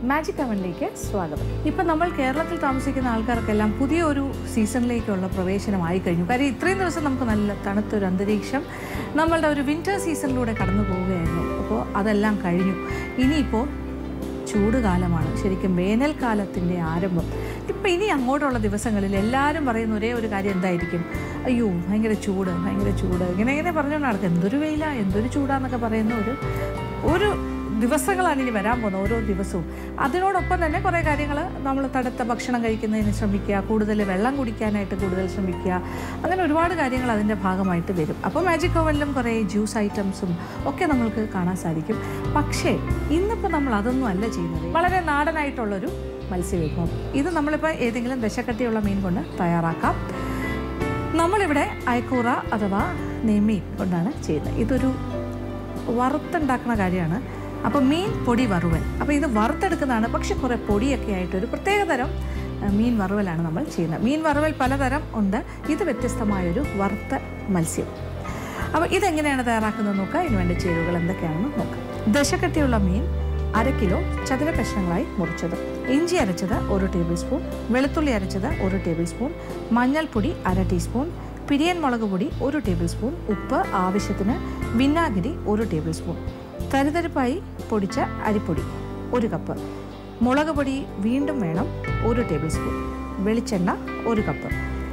Magic അവനിലേക്ക് സ്വാഗതം ഇപ്പം നമ്മൾ കേരളത്തിൽ താമസിക്കുന്ന ആൾക്കാർക്കെല്ലാം പുതിയ ഒരു സീസണിലേക്കുള്ള പ്രവേശനമായി കഴിഞ്ഞു കാര്യം ഇത്രയും ദിവസം നമുക്ക് നല്ല തണുത്തൊരു അന്തരീക്ഷം നമ്മളുടെ ഒരു വിൻ്റർ സീസണിലൂടെ കടന്നു പോവുകയായിരുന്നു അപ്പോൾ അതെല്ലാം കഴിഞ്ഞു ഇനിയിപ്പോൾ ചൂട് കാലമാണ് ശരിക്കും വേനൽക്കാലത്തിൻ്റെ ആരംഭം ഇപ്പം ഇനി അങ്ങോട്ടുള്ള ദിവസങ്ങളിൽ എല്ലാവരും പറയുന്ന ഒരേ ഒരു കാര്യം എന്തായിരിക്കും അയ്യോ ഭയങ്കര ചൂട് ഭയങ്കര ചൂട് ഇങ്ങനെ ഇങ്ങനെ പറഞ്ഞുകൊണ്ട് നടക്കുക എന്തൊരു വെയിലാ എന്തൊരു ചൂടാന്നൊക്കെ പറയുന്ന ഒരു ഒരു ദിവസങ്ങളാണ് ഇനി വരാൻ പോകുന്നത് ഓരോ ദിവസവും അതിനോടൊപ്പം തന്നെ കുറേ കാര്യങ്ങൾ നമ്മൾ തടുത്ത ഭക്ഷണം കഴിക്കുന്നതിന് ശ്രമിക്കുക കൂടുതൽ വെള്ളം കുടിക്കാനായിട്ട് കൂടുതൽ ശ്രമിക്കുക അങ്ങനെ ഒരുപാട് കാര്യങ്ങൾ അതിൻ്റെ ഭാഗമായിട്ട് വരും അപ്പോൾ മാജിക് ഓവനിലും കുറേ ജ്യൂസ് ഐറ്റംസും ഒക്കെ നമ്മൾക്ക് കാണാൻ സാധിക്കും പക്ഷേ ഇന്നിപ്പോൾ നമ്മൾ അതൊന്നും അല്ല ചെയ്യുന്നത് വളരെ നാടനായിട്ടുള്ളൊരു മത്സ്യവിഭവം ഇത് നമ്മളിപ്പോൾ ഏതെങ്കിലും ദശക്കട്ടിയുള്ള മീൻ കൊണ്ട് തയ്യാറാക്കാം നമ്മളിവിടെ അയക്കൂറ അഥവാ നെയ്മീൻ കൊണ്ടാണ് ചെയ്യുന്നത് ഇതൊരു വറുത്തുണ്ടാക്കുന്ന കാര്യമാണ് അപ്പോൾ മീൻ പൊടി വറുവൽ അപ്പോൾ ഇത് വറുത്തെടുക്കുന്നതാണ് പക്ഷെ കുറേ പൊടിയൊക്കെ ആയിട്ട് ഒരു പ്രത്യേകതരം ആ, മീൻ വറുവലാണ് നമ്മൾ ചെയ്യുന്നത് മീൻ വറുവൽ പലതരം ഉണ്ട് ഇത് വ്യത്യസ്തമായൊരു വറുത്ത മത്സ്യം അപ്പോൾ ഇതെങ്ങനെയാണ് തയ്യാറാക്കുന്നത് നോക്കുക ഇതിന് വേണ്ട ചേരുവകൾ എന്തൊക്കെയാണെന്ന് നോക്കാം ദശക്കട്ടിയുള്ള മീൻ അര കിലോ ചതുര കഷ്ണങ്ങളായി മുറിച്ചത് ഇഞ്ചി അരച്ചത് ഒരു ടേബിൾ സ്പൂൺ വെളുത്തുള്ളി അരച്ചത് ഒരു ടേബിൾ സ്പൂൺ മഞ്ഞൾപ്പൊടി അര ടീസ്പൂൺ പിരിയൻ മുളക് പൊടി ഒരു ടേബിൾ സ്പൂൺ ഉപ്പ് ആവശ്യത്തിന് വിനാഗിരി ഒരു ടേബിൾ സ്പൂൺ തരിതരിപ്പായി പൊടിച്ച അരിപ്പൊടി ഒരു കപ്പ് മുളക് പൊടി വീണ്ടും വേണം ഒരു ടേബിൾ സ്പൂൺ വെളിച്ചെണ്ണ ഒരു കപ്പ്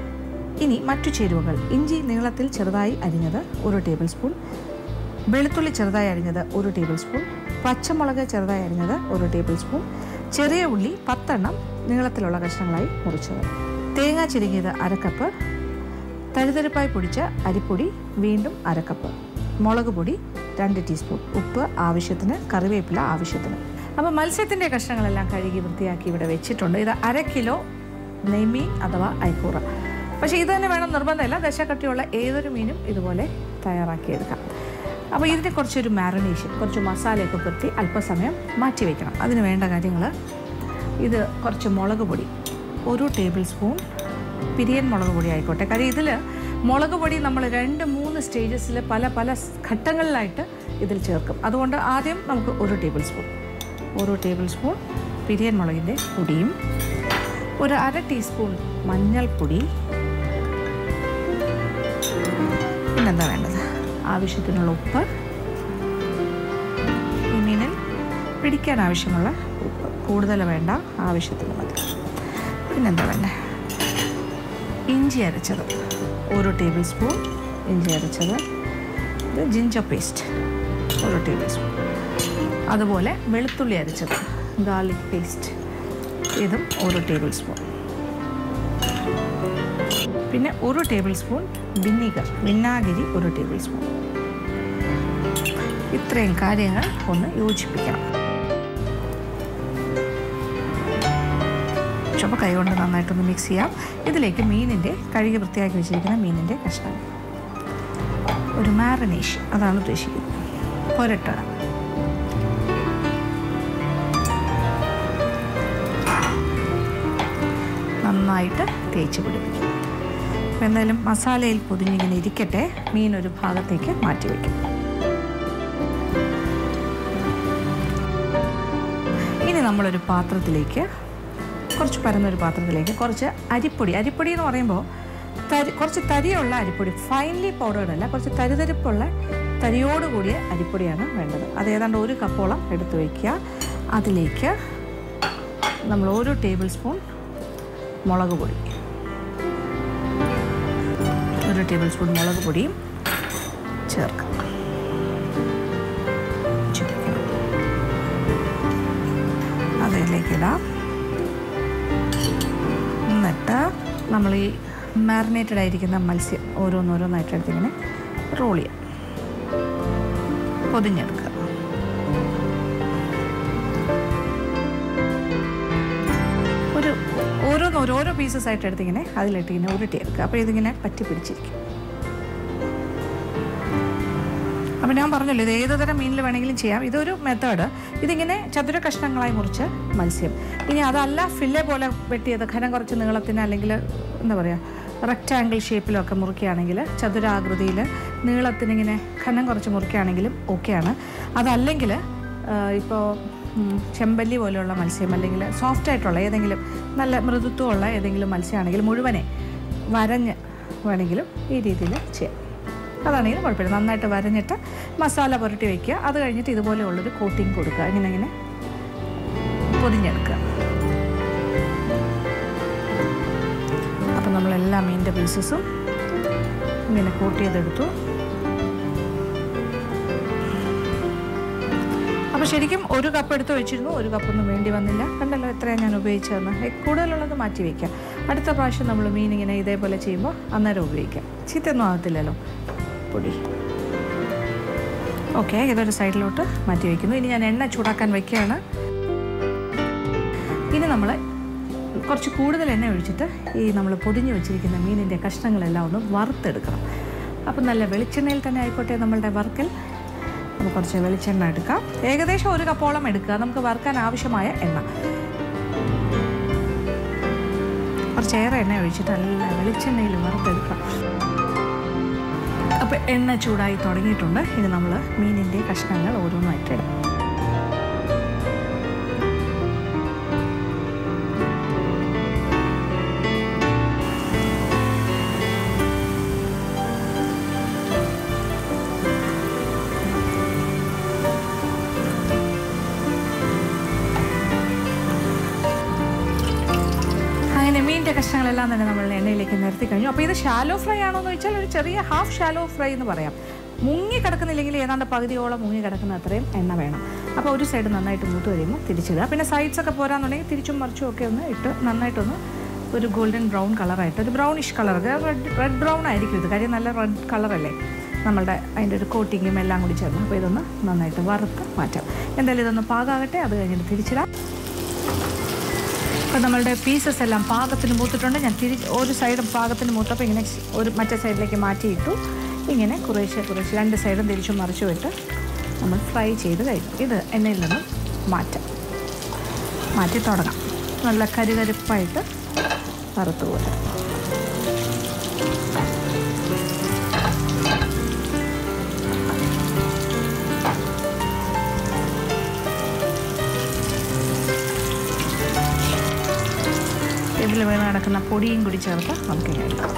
ഇനി മറ്റു ചേരുവകൾ ഇഞ്ചി നീളത്തിൽ ചെറുതായി അരിഞ്ഞത് ഒരു ടേബിൾ സ്പൂൺ വെളുത്തുള്ളി ചെറുതായി അരിഞ്ഞത് ഒരു ടേബിൾ സ്പൂൺ പച്ചമുളക് ചെറുതായി അരിഞ്ഞത് ഒരു ടേബിൾ സ്പൂൺ ചെറിയ ഉള്ളി പത്തെണ്ണം നീളത്തിലുള്ള കഷ്ണങ്ങളായി മുറിച്ചത് തേങ്ങ ചിരുകിയത് അരക്കപ്പ് തരിതരിപ്പായി പൊടിച്ച അരിപ്പൊടി വീണ്ടും അരക്കപ്പ് മുളക് പൊടി രണ്ട് ടീസ്പൂൺ ഉപ്പ് ആവശ്യത്തിന് കറിവേപ്പില ആവശ്യത്തിന് അപ്പോൾ മത്സ്യത്തിൻ്റെ കഷ്ണങ്ങളെല്ലാം കഴുകി വൃത്തിയാക്കി ഇവിടെ വെച്ചിട്ടുണ്ട് ഇത് അര കിലോ നെയ്മീൻ അഥവാ ഐക്കൂറ പക്ഷേ ഇത് തന്നെ വേണം നിർബന്ധമില്ല ദശക്കട്ടിയുള്ള ഏതൊരു മീനും ഇതുപോലെ തയ്യാറാക്കിയെടുക്കാം അപ്പോൾ ഇതിന് കുറച്ചൊരു മാറിനേഷൻ കുറച്ച് മസാലയൊക്കെ പുരട്ടി അല്പസമയം മാറ്റി വയ്ക്കണം അതിന് വേണ്ട കാര്യങ്ങൾ ഇത് കുറച്ച് മുളക് പൊടി ഒരു ടേബിൾ സ്പൂൺ പിരിയൻ മുളക് പൊടി ആയിക്കോട്ടെ കാര്യം ഇതിൽ മുളക് പൊടി നമ്മൾ രണ്ട് മൂന്ന് സ്റ്റേജസിൽ പല പല ഘട്ടങ്ങളിലായിട്ട് ഇതിൽ ചേർക്കും അതുകൊണ്ട് ആദ്യം നമുക്ക് ഒരു ടേബിൾ സ്പൂൺ ഒരു ടേബിൾ സ്പൂൺ പിരിയൻ മുളകിൻ്റെ പൊടിയും ഒരു അര ടീസ്പൂൺ മഞ്ഞൾപ്പൊടി പിന്നെന്താ വേണ്ടത് ആവശ്യത്തിനുള്ള ഉപ്പ് ഈ മീനിൽ പിടിക്കാൻ ആവശ്യമുള്ള ഉപ്പ് കൂടുതൽ വേണ്ട ആവശ്യത്തിന് മതി പിന്നെന്താ വേണ്ടേ ഇഞ്ചി അരച്ചത് ഒരു ടേബിൾ സ്പൂൺ ഇഞ്ചി അരച്ചത് ഇത് ജിഞ്ചർ പേസ്റ്റ് ഒരു ടേബിൾ സ്പൂൺ അതുപോലെ വെളുത്തുള്ളി അരച്ചത് ഗാർലിക് പേസ്റ്റ് ഇതും ഒരു ടേബിൾ സ്പൂൺ പിന്നെ ഒരു ടേബിൾ സ്പൂൺ വിനീഗർ വിനാഗിരി ഒരു ടേബിൾ സ്പൂൺ ഇത്രയും കാര്യങ്ങൾ ഒന്ന് യോജിപ്പിക്കണം ചുമ കൈകൊണ്ട് നന്നായിട്ടൊന്ന് മിക്സ് ചെയ്യാം ഇതിലേക്ക് മീനിൻ്റെ കഴുകി വൃത്തിയാക്കി വെച്ചിരിക്കുന്ന മീനിൻ്റെ കഷ്ണം ഒരു മാറിനേഷൻ അതാണ് ഉദ്ദേശിക്കുന്നത് പുരട്ടണം നന്നായിട്ട് തേച്ച് പിടിപ്പിക്കും അപ്പോൾ എന്തായാലും മസാലയിൽ പൊതിഞ്ഞിങ്ങനെ ഇരിക്കട്ടെ മീൻ ഒരു ഭാഗത്തേക്ക് മാറ്റി വയ്ക്കും ഇനി നമ്മളൊരു പാത്രത്തിലേക്ക് കുറച്ച് പരന്നൊരു പാത്രത്തിലേക്ക് കുറച്ച് അരിപ്പൊടി അരിപ്പൊടി എന്ന് പറയുമ്പോൾ തരി കുറച്ച് തരിയുള്ള അരിപ്പൊടി ഫൈൻലി പൗഡേർഡ് അല്ല കുറച്ച് തരിതരിപ്പുള്ള തരിയോട് കൂടിയ അരിപ്പൊടിയാണ് വേണ്ടത് അത് ഏതാണ്ട് ഒരു കപ്പോളം എടുത്ത് വയ്ക്കുക അതിലേക്ക് നമ്മൾ ഒരു ടേബിൾ സ്പൂൺ മുളക് പൊടി ഒരു ടേബിൾ സ്പൂൺ മുളക് പൊടിയും ചേർക്കാം ചുറ്റിക്കണം. അതിലേക്ക് ഇടാം എന്നിട്ട് നമ്മൾ ഈ മാറിനേറ്റഡ് ആയിരിക്കുന്ന മത്സ്യം ഓരോന്നോരോന്നായിട്ട് എടുത്തിങ്ങനെ റോൾ ചെയ്യാം പൊതിഞ്ഞെടുക്കുക ഒരു ഓരോന്ന് ഓരോരോ പീസസ് ആയിട്ട് എടുത്തിങ്ങനെ അതിലിട്ട് ഇങ്ങനെ ഉരുട്ടിയെടുക്കുക അപ്പോൾ ഇതിങ്ങനെ പറ്റി പിടിച്ചിരിക്കും അപ്പോൾ ഞാൻ പറഞ്ഞല്ലോ ഇത് ഏത് തരം മീനിൽ വേണമെങ്കിലും ചെയ്യാം ഇതൊരു മെത്തേഡ് ഇതിങ്ങനെ ചതുര കഷ്ണങ്ങളായി മുറിച്ച് മത്സ്യം ഇനി അതല്ല ഫില്ലെ പോലെ വെട്ടിയത് ഘനം കുറച്ച് നീളത്തിന് അല്ലെങ്കിൽ എന്താ പറയുക റെക്റ്റാങ്കിൾ ഷേപ്പിലൊക്കെ മുറിക്കുകയാണെങ്കിൽ ചതുരാകൃതിയിൽ നീളത്തിനിങ്ങനെ ഘനം കുറച്ച് മുറിക്കുകയാണെങ്കിലും ഓക്കെയാണ് അതല്ലെങ്കിൽ ഇപ്പോൾ ഉം, ചെമ്പല്ലി പോലെയുള്ള മത്സ്യം അല്ലെങ്കിൽ സോഫ്റ്റ് ആയിട്ടുള്ള ഏതെങ്കിലും നല്ല മൃദുത്വമുള്ള ഏതെങ്കിലും മത്സ്യമാണെങ്കിൽ മുഴുവനെ വരഞ്ഞ് വേണമെങ്കിലും ഈ രീതിയിൽ ചെയ്യാം അതാണെങ്കിലും കുഴപ്പമില്ല നന്നായിട്ട് വരഞ്ഞിട്ട് മസാല പുരട്ടി വയ്ക്കുക അത് കഴിഞ്ഞിട്ട് ഇതുപോലെയുള്ളൊരു കോട്ടിങ് കൊടുക്കുക ഇങ്ങനെ ഇങ്ങനെ പൊതിഞ്ഞെടുക്കുക അപ്പം നമ്മളെല്ലാ മീനിൻ്റെ പീസസും ഇങ്ങനെ കോട്ട് ചെയ്തെടുത്തു അപ്പോൾ ശരിക്കും ഒരു കപ്പ് എടുത്ത് വെച്ചിരുന്നു ഒരു കപ്പൊന്നും വേണ്ടി വന്നില്ല കണ്ടല്ലോ എത്രയാണ് ഞാൻ ഉപയോഗിച്ചതെന്ന് ഏ, കൂടുതലുള്ളത് മാറ്റി വയ്ക്കാം അടുത്ത പ്രാവശ്യം നമ്മൾ മീൻ ഇങ്ങനെ ഇതേപോലെ ചെയ്യുമ്പോൾ അന്നേരം ഉപയോഗിക്കാം ചീത്തയൊന്നും ആകത്തില്ലല്ലോ പൊടി ഓക്കെ ഇതൊരു സൈഡിലോട്ട് മാറ്റി വയ്ക്കുന്നു ഇനി ഞാൻ എണ്ണ ചൂടാക്കാൻ വയ്ക്കുകയാണ് ഇനി നമ്മൾ കുറച്ച് കൂടുതൽ എണ്ണ ഒഴിച്ചിട്ട് ഈ നമ്മൾ പൊതിഞ്ഞ് വെച്ചിരിക്കുന്ന മീനിൻ്റെ കഷ്ണങ്ങളെല്ലാം ഒന്ന് വറുത്തെടുക്കണം അപ്പം നല്ല വെളിച്ചെണ്ണയിൽ തന്നെ ആയിക്കോട്ടെ നമ്മളുടെ വറുക്കൽ നമുക്ക് കുറച്ച് വെളിച്ചെണ്ണ എടുക്കാം ഏകദേശം ഒരു കപ്പോളം എടുക്കുക നമുക്ക് വറുക്കാൻ ആവശ്യമായ എണ്ണ കുറച്ചേറെ എണ്ണ ഒഴിച്ചിട്ട് നല്ല വെളിച്ചെണ്ണയിൽ വറുത്തെടുക്കാം അപ്പോൾ എണ്ണ ചൂടായി തുടങ്ങിയിട്ടുണ്ട് ഇനി നമ്മൾ മീനിൻ്റെ കഷ്ണങ്ങൾ ഓരോന്നായിട്ട് ഇടാം അങ്ങനെ മീനിൻ്റെ കഷ്ണങ്ങളെല്ലാം തന്നെ നമ്മൾ എണ്ണയിലേക്ക് നിരത്തി കഴിഞ്ഞു അപ്പോൾ ഇത് ഷാലോ ഫ്രൈ ആണോ എന്ന് വെച്ചാൽ ഒരു ചെറിയ ഹാഫ് ഷാലോ ഫ്രൈ എന്ന് പറയാം മുങ്ങി കിടക്കുന്നില്ലെങ്കിൽ ഏതാണ്ട് പകുതിയോളം മുങ്ങി കിടക്കുന്ന അത്രയും എണ്ണ വേണം അപ്പോൾ ഒരു സൈഡ് നന്നായിട്ട് മൂത്ത് കഴിയുമ്പോൾ തിരിച്ചിടുക പിന്നെ സൈഡ്സ് ഒക്കെ പോരാന്നുണ്ടെങ്കിൽ തിരിച്ചും മറിച്ചും ഒക്കെ ഒന്ന് ഇട്ട് നന്നായിട്ടൊന്ന് ഒരു ഗോൾഡൻ ബ്രൗൺ കളറായിട്ട് ഒരു brownish colour red red brown ആയിരിക്കും ഇത് കാര്യം നല്ല റെഡ് കളറല്ലേ നമ്മളുടെ അതിൻ്റെ ഒരു കോട്ടിങ്ങും എല്ലാം കൂടി ചേർന്ന് അപ്പോൾ ഇതൊന്ന് നന്നായിട്ട് വറുത്ത് മാറ്റാം എന്തായാലും ഇതൊന്ന് പാകാകട്ടെ അത് കഴിഞ്ഞിട്ട് തിരിച്ചിടാം അപ്പോൾ നമ്മളുടെ പീസസ് എല്ലാം പാകത്തിന് മൂത്തിട്ടുണ്ട് ഞാൻ തിരിച്ച് ഒരു സൈഡ് പാകത്തിന് മൂത്തപ്പോൾ ഇങ്ങനെ ഒരു മറ്റേ സൈഡിലേക്ക് മാറ്റിയിട്ടു ഇങ്ങനെ കുറേശ്ശെ കുറേശ്ശെ രണ്ട് സൈഡും തിരിച്ചും മറിച്ചു വിട്ട് നമ്മൾ ഫ്രൈ ചെയ്ത് കഴിഞ്ഞു ഇത് എണ്ണയിൽ നിന്നും മാറ്റാം മാറ്റി തുടങ്ങാം നല്ല കരുകരുപ്പായിട്ട് വറുത്ത് പോലെ ഇതിൽ വീണ് കിടക്കുന്ന പൊടിയും കൂടി ചേർത്ത് നമുക്കിങ്ങനെ എടുക്കാം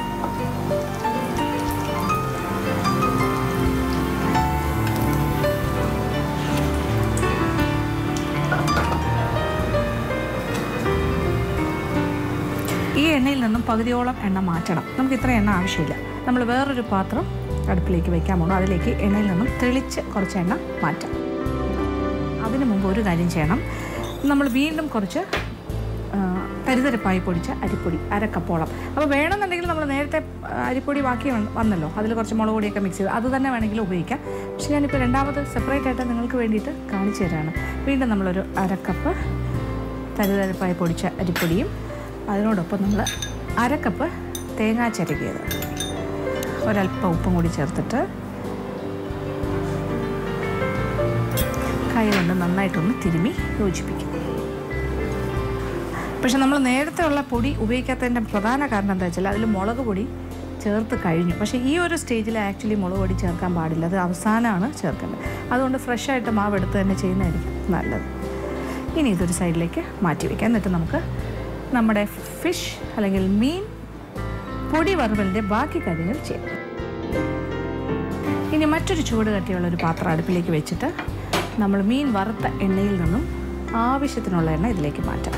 ഈ എണ്ണയിൽ നിന്നും പകുതിയോളം എണ്ണ മാറ്റണം നമുക്ക് ഇത്ര എണ്ണ ആവശ്യമില്ല നമ്മൾ വേറൊരു പാത്രം അടുപ്പിലേക്ക് വെക്കാൻ പോകണം അതിലേക്ക് എണ്ണയിൽ നിന്നും തെളിച്ച് കുറച്ച് എണ്ണ മാറ്റാം അതിനു മുമ്പ് ഒരു കാര്യം ചെയ്യണം നമ്മൾ വീണ്ടും കുറച്ച് ആ, തരിതരിപ്പായി പൊടിച്ച അരിപ്പൊടി അരക്കപ്പോളം അപ്പോൾ വേണമെന്നുണ്ടെങ്കിൽ നമ്മൾ നേരത്തെ ആ, അരിപ്പൊടി ബാക്കി വന്ന- വന്നല്ലോ അതിൽ കുറച്ച് മുളക് പൊടിയൊക്കെ മിക്സ് ചെയ്ത് അത് തന്നെ വേണമെങ്കിൽ ഉപയോഗിക്കാം പക്ഷെ ഞാനിപ്പോൾ രണ്ടാമത് സെപ്പറേറ്റ് ആയിട്ട് നിങ്ങൾക്ക് വേണ്ടിയിട്ട് കാണിച്ചു തരാണ് വീണ്ടും നമ്മളൊരു അരക്കപ്പ് തരിതരിപ്പായി പൊടിച്ച അരിപ്പൊടിയും അതിനോടൊപ്പം നമ്മൾ അരക്കപ്പ് തേങ്ങാ ചിരകിയത് ഒരല്പം ഉപ്പും കൂടി ചേർത്തിട്ട് കൈ കൊണ്ട് നന്നായിട്ടൊന്ന് തിരുമ്മി യോജിപ്പിക്കും പക്ഷെ നമ്മൾ നേരത്തെ ഉള്ള പൊടി ഉപയോഗിക്കാത്തതിൻ്റെ പ്രധാന കാരണം എന്താ വെച്ചാൽ അതിൽ മുളക് പൊടി ചേർത്ത് കഴിഞ്ഞു പക്ഷേ ഈ ഒരു സ്റ്റേജിൽ ആക്ച്വലി മുളക് പൊടി ചേർക്കാൻ പാടില്ല അത് അവസാനമാണ് ചേർക്കേണ്ടത് അതുകൊണ്ട് ഫ്രഷ് ആയിട്ട് മാവ് എടുത്ത് തന്നെ ചെയ്യുന്നതായിരിക്കും നല്ലത് ഇനി ഇതൊരു സൈഡിലേക്ക് മാറ്റി വയ്ക്കാം എന്നിട്ട് നമുക്ക് നമ്മുടെ ഫിഷ് അല്ലെങ്കിൽ മീൻ പൊടി വറുവലിൻ്റെ ബാക്കി കാര്യങ്ങൾ ചെയ്യാം ഇനി മറ്റൊരു ചൂട് കട്ടിയുള്ള ഒരു പാത്രം അടുപ്പിലേക്ക് വെച്ചിട്ട് നമ്മൾ മീൻ വറുത്ത എണ്ണയിൽ നിന്നും ആവശ്യത്തിനുള്ള എണ്ണ ഇതിലേക്ക് മാറ്റാം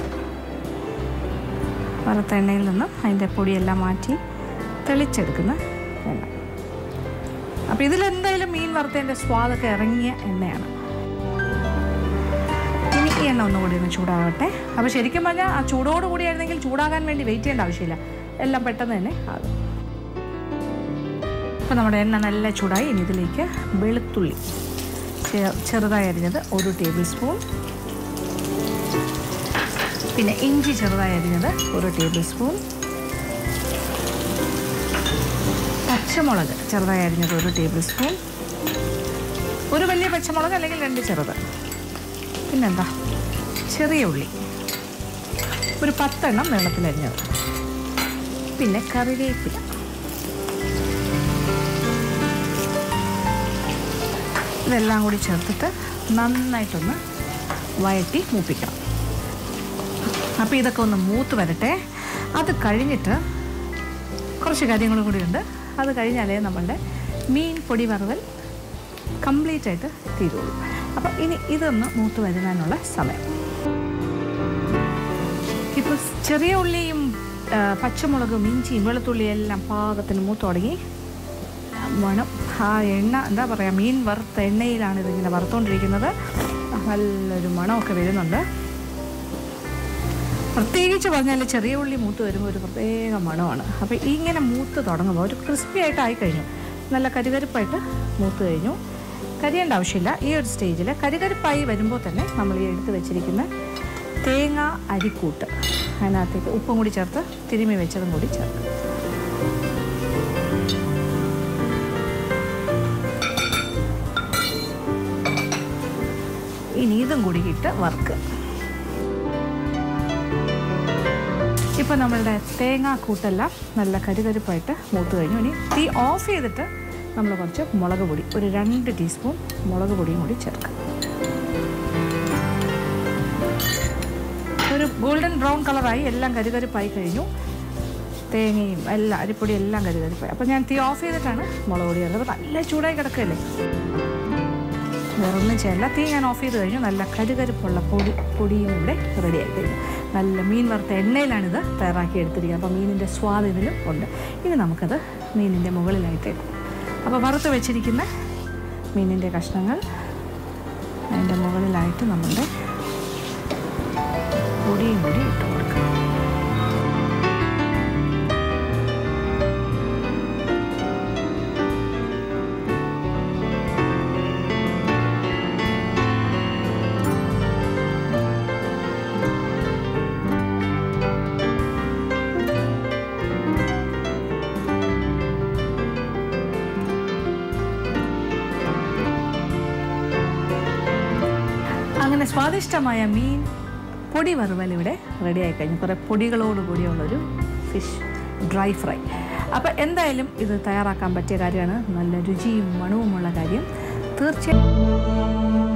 വറുത്ത എണ്ണയിൽ നിന്നും അതിൻ്റെ പൊടിയെല്ലാം മാറ്റി തെളിച്ചെടുക്കുന്ന എണ്ണ അപ്പോൾ ഇതിലെന്തായാലും മീൻ വറുത്തതിൻ്റെ സ്വാദൊക്കെ ഇറങ്ങിയ എണ്ണയാണ് ഇനി ഈ എണ്ണ ഒന്നുകൂടി ഒന്ന് ചൂടാകട്ടെ അപ്പോൾ ശരിക്കും പറഞ്ഞാൽ ആ ചൂടോട് കൂടിയായിരുന്നെങ്കിൽ ചൂടാകാൻ വേണ്ടി വെയിറ്റ് ചെയ്യേണ്ട ആവശ്യമില്ല എല്ലാം പെട്ടെന്ന് തന്നെ ആകും അപ്പോൾ നമ്മുടെ എണ്ണ നല്ല ചൂടായി ഇനി ഇതിലേക്ക് വെളുത്തുള്ളി ചെ- ചെറുതായി അരിഞ്ഞത് ഒരു ടേബിൾ സ്പൂൺ പിന്നെ ഇഞ്ചി ചെറുതായി അരിഞ്ഞത് ഒരു ടേബിൾ സ്പൂൺ പച്ചമുളക് ചെറുതായി അരിഞ്ഞത് ഒരു ടേബിൾ സ്പൂൺ ഒരു വലിയ പച്ചമുളക് അല്ലെങ്കിൽ രണ്ട് ചെറുത് പിന്നെന്താ ചെറിയ ഉള്ളി ഒരു പത്തെണ്ണം നീളത്തിലരിഞ്ഞത് പിന്നെ കറിവേപ്പില ഇതെല്ലാം കൂടി ചേർത്തിട്ട് നന്നായിട്ടൊന്ന് വഴറ്റി മൂപ്പിക്കണം അപ്പോൾ ഇതൊക്കെ ഒന്ന് മൂത്ത് വരട്ടെ അത് കഴിഞ്ഞിട്ട് കുറച്ച് കാര്യങ്ങളും കൂടിയുണ്ട് അത് കഴിഞ്ഞാലേ നമ്മളുടെ മീൻ പൊടി വറുവൽ കംപ്ലീറ്റ് ആയിട്ട് തീരുള്ളൂ അപ്പം ഇനി ഇതൊന്ന് മൂത്ത് വരുന്നതിനുള്ള സമയം ഇപ്പോൾ ചെറിയ ഉള്ളിയും ആ, പച്ചമുളകും ഇഞ്ചിയും വെളുത്തുള്ളിയും എല്ലാം പാകത്തിന് മൂത്ത് തുടങ്ങി മണം ആ എണ്ണ എന്താ പറയുക മീൻ വറുത്ത എണ്ണയിലാണ് ഇതിങ്ങനെ വറുത്തുകൊണ്ടിരിക്കുന്നത് നല്ലൊരു മണമൊക്കെ വരുന്നുണ്ട് പ്രത്യേകിച്ച് പറഞ്ഞാൽ ചെറിയ ഉള്ളി മൂത്ത് വരുമ്പോൾ ഒരു പ്രത്യേക മണമാണ് അപ്പോൾ ഇങ്ങനെ മൂത്ത് തുടങ്ങുമ്പോൾ ഒരു ക്രിസ്പി ആയിട്ട് ആയി കഴിഞ്ഞു നല്ല കരുകരുപ്പായിട്ട് മൂത്ത് കഴിഞ്ഞു കരിയേണ്ട ആവശ്യമില്ല ഈ ഒരു സ്റ്റേജിൽ കരുകരുപ്പായി വരുമ്പോൾ തന്നെ നമ്മൾ ഈ എടുത്ത് വെച്ചിരിക്കുന്ന തേങ്ങ അരിക്കൂട്ട് അതിനകത്തേക്ക് ഉപ്പും കൂടി ചേർത്ത് തിരുമ്മി വെച്ചതും കൂടി ചേർത്ത് ഇനി ഇതും കൂടി ഇട്ട് വറുക്കുക ഇപ്പോൾ നമ്മളുടെ തേങ്ങാക്കൂട്ടെല്ലാം നല്ല കരുകരുപ്പായിട്ട് മൂത്ത് കഴിഞ്ഞു ഇനി തീ ഓഫ് ചെയ്തിട്ട് നമ്മൾ കുറച്ച് മുളക് പൊടി ഒരു രണ്ട് ടീസ്പൂൺ മുളക് പൊടിയും കൂടി ചേർക്കാം ഒരു ഗോൾഡൻ ബ്രൗൺ കളറായി എല്ലാം കരുകരുപ്പായി കഴിഞ്ഞു തേങ്ങയും എല്ലാം അരിപ്പൊടി എല്ലാം കരുകരുപ്പായി അപ്പോൾ ഞാൻ തീ ഓഫ് ചെയ്തിട്ടാണ് മുളക് പൊടി ചേർത്തത് നല്ല ചൂടായി കിടക്കുകയല്ലേ വേറൊന്നും ചെയ്യല്ല തീ ഞാൻ ഓഫ് ചെയ്ത് കഴിഞ്ഞു നല്ല കരുകരുപ്പുള്ള പൊടി പൊടിയും ഇവിടെ റെഡിയായി കഴിഞ്ഞു നല്ല മീൻ വറുത്ത എണ്ണയിലാണിത് തയ്യാറാക്കി എടുത്തിരിക്കുന്നത് അപ്പോൾ മീനിൻ്റെ സ്വാദ് ഇതിലും ഉണ്ട് ഇനി നമുക്കത് മീനിൻ്റെ മുകളിലായിട്ട് ഇടാം അപ്പോൾ വറുത്ത് വെച്ചിരിക്കുന്ന മീനിൻ്റെ കഷ്ണങ്ങൾ അതിൻ്റെ മുകളിലായിട്ട് നമ്മളുടെ പൊടിയും കൂടി ഇട്ട് കൊടുക്കാം അങ്ങനെ സ്വാദിഷ്ടമായ മീൻ പൊടി വറുവൽ ഇവിടെ റെഡിയായി കഴിഞ്ഞു കുറേ പൊടികളോട് കൂടിയുള്ളൊരു ഫിഷ് ഡ്രൈ ഫ്രൈ അപ്പോൾ എന്തായാലും ഇത് തയ്യാറാക്കാൻ പറ്റിയ കാര്യമാണ് നല്ല രുചിയും മണവുമുള്ള കാര്യം തീർച്ചയായും